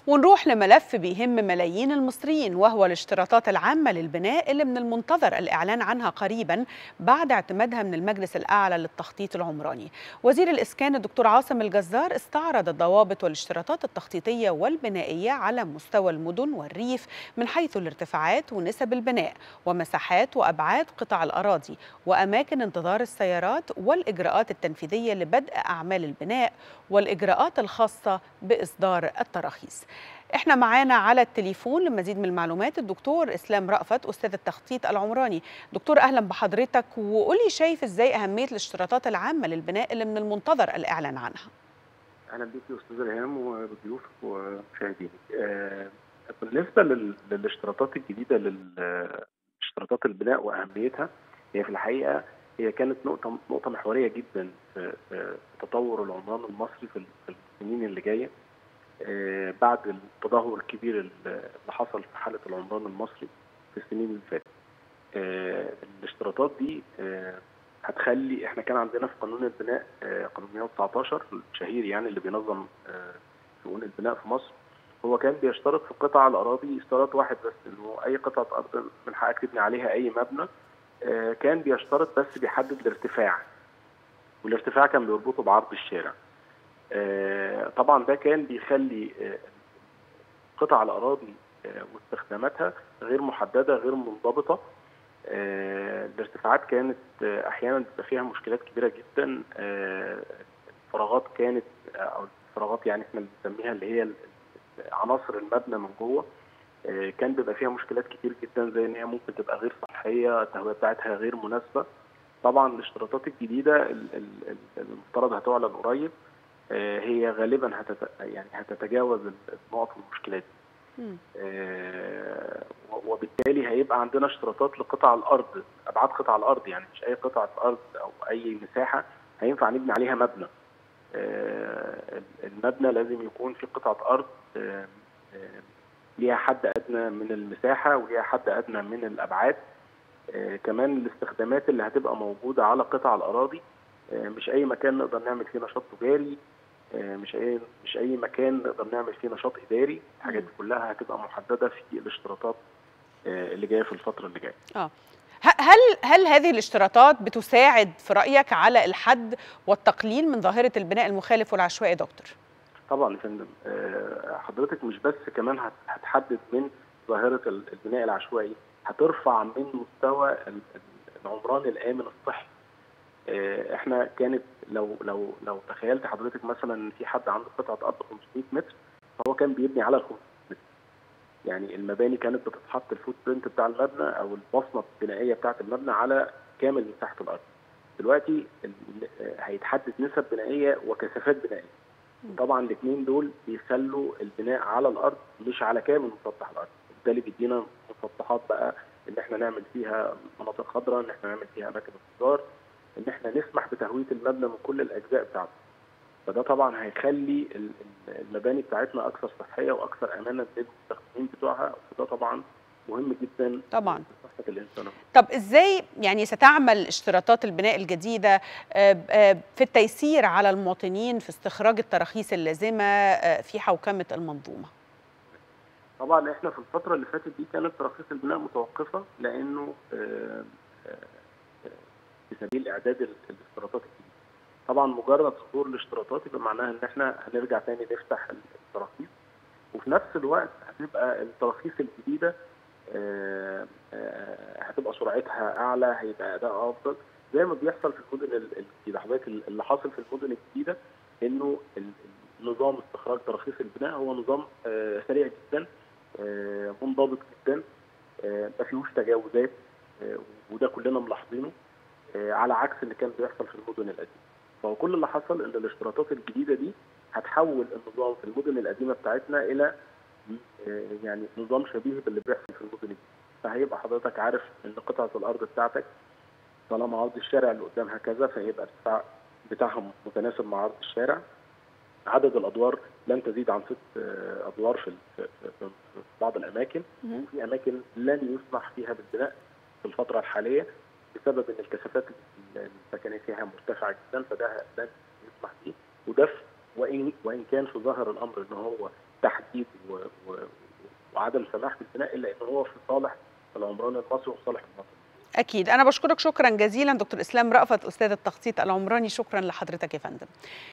ونروح لملف بيهم ملايين المصريين وهو الاشتراطات العامة للبناء اللي من المنتظر الإعلان عنها قريبا بعد اعتمادها من المجلس الأعلى للتخطيط العمراني وزير الإسكان الدكتور عاصم الجزار استعرض الضوابط والاشتراطات التخطيطية والبنائية على مستوى المدن والريف من حيث الارتفاعات ونسب البناء ومساحات وأبعاد قطع الأراضي وأماكن انتظار السيارات والإجراءات التنفيذية لبدء أعمال البناء والإجراءات الخاصة بإصدار التراخيص احنا معانا على التليفون لمزيد من المعلومات الدكتور اسلام رأفت استاذ التخطيط العمراني دكتور اهلا بحضرتك وقولي شايف ازاي اهميه الاشتراطات العامه للبناء اللي من المنتظر الاعلان عنها اهلا بيك يا استاذ ريهام وبضيوفك ومشاهدينك آه بالنسبه للاشتراطات الجديده لاشتراطات البناء واهميتها هي في الحقيقه هي كانت نقطه نقطه محوريه جدا في تطور العمران المصري في السنين اللي جايه بعد التدهور الكبير اللي حصل في حاله العمران المصري في السنين اللي فاتت. الاشتراطات دي هتخلي احنا كان عندنا في قانون البناء قانون 119 الشهير يعني اللي بينظم شؤون البناء في مصر هو كان بيشترط في قطع الاراضي اشتراط واحد بس انه اي قطعه ارض من حقك تبني عليها اي مبنى كان بيشترط بس بيحدد الارتفاع والارتفاع كان بيربطه بعرض الشارع طبعا ده كان بيخلي قطع الاراضي واستخداماتها غير محدده غير منضبطه الارتفاعات كانت احيانا بيبقى فيها مشكلات كبيره جدا الفراغات كانت او الفراغات يعني احنا بنسميها اللي هي عناصر المبنى من جوه كان بيبقى فيها مشكلات كتير جدا زي ان هي ممكن تبقى غير صحيه التهويه بتاعتها غير مناسبه طبعا الاشتراطات الجديده المفترض هتعلن قريب هي غالبا هتت... يعني هتتجاوز النقط والمشكلات آه وبالتالي هيبقى عندنا اشتراطات لقطع الارض ابعاد قطع الارض يعني مش اي قطعه ارض او اي مساحه هينفع نبني عليها مبنى آه المبنى لازم يكون في قطعه ارض آه ليها حد ادنى من المساحه وليها حد ادنى من الابعاد كمان الاستخدامات اللي هتبقى موجوده على قطع الاراضي مش اي مكان نقدر نعمل فيه نشاط تجاري مش اي مش اي مكان نقدر نعمل فيه نشاط اداري الحاجات دي كلها هتبقى محدده في الاشتراطات اللي جايه في الفتره اللي جايه اه هل هل هذه الاشتراطات بتساعد في رايك على الحد والتقليل من ظاهره البناء المخالف والعشوائي دكتور طبعا يا فندم حضرتك مش بس كمان هتحدد من ظاهره البناء العشوائي هترفع من مستوى العمران الامن الصحي احنا كانت لو لو لو تخيلت حضرتك مثلا ان في حد عنده قطعه ارض 500 متر فهو كان بيبني على ال 500 متر يعني المباني كانت بتتحط الفوت برنت بتاع المبنى او البصمه البنائيه بتاعه المبنى على كامل مساحه الارض دلوقتي هيتحدد نسب بنائيه وكثافات بنائيه طبعا الاثنين دول بيخلوا البناء على الارض مش على كامل مسطح الارض بالتالي بيدينا مسطحات بقى ان احنا نعمل فيها مناطق خضراء ان احنا نعمل فيها اماكن انتظار ان احنا نسمح بتهويه المبنى من كل الاجزاء بتاعته فده طبعا هيخلي المباني بتاعتنا اكثر صحيه واكثر امانا للمستخدمين بتوعها وده طبعا مهم جدا طبعا لصحه الانسان طب ازاي يعني ستعمل اشتراطات البناء الجديده في التيسير على المواطنين في استخراج التراخيص اللازمه في حوكمه المنظومه طبعا احنا في الفتره اللي فاتت دي كانت تراخيص البناء متوقفه لانه في سبيل اعداد الاشتراطات الجديده. طبعا مجرد صدور الاشتراطات يبقى معناها ان احنا هنرجع تاني نفتح التراخيص وفي نفس الوقت هتبقى التراخيص الجديده هتبقى سرعتها اعلى هيبقى اداء افضل زي ما بيحصل في المدن الجديده حضرتك اللي حاصل في المدن الجديده انه نظام استخراج تراخيص البناء هو نظام سريع جدا منضبط جدا ما فيهوش تجاوزات وده كلنا ملاحظينه على عكس اللي كان بيحصل في المدن القديمه فهو كل اللي حصل ان الاشتراطات الجديده دي هتحول النظام في المدن القديمه بتاعتنا الى يعني نظام شبيه باللي بيحصل في المدن الجديده فهيبقى حضرتك عارف ان قطعه الارض بتاعتك طالما عرض الشارع اللي قدامها كذا فهيبقى الارتفاع بتاعها متناسب مع عرض الشارع عدد الادوار لن تزيد عن ست ادوار في في بعض الاماكن وفي اماكن لن يسمح فيها بالبناء في الفتره الحاليه بسبب ان الكثافات السكنيه فيها مرتفعه جدا فده لن يسمح به وده وان وان كان في ظاهر الامر ان هو التحديد و... و... وعدم السماح بالبناء الا ان هو في صالح العمران المصري وفي صالح المواطن اكيد انا بشكرك شكرا جزيلا دكتور اسلام رأفت استاذ التخطيط العمراني شكرا لحضرتك يا فندم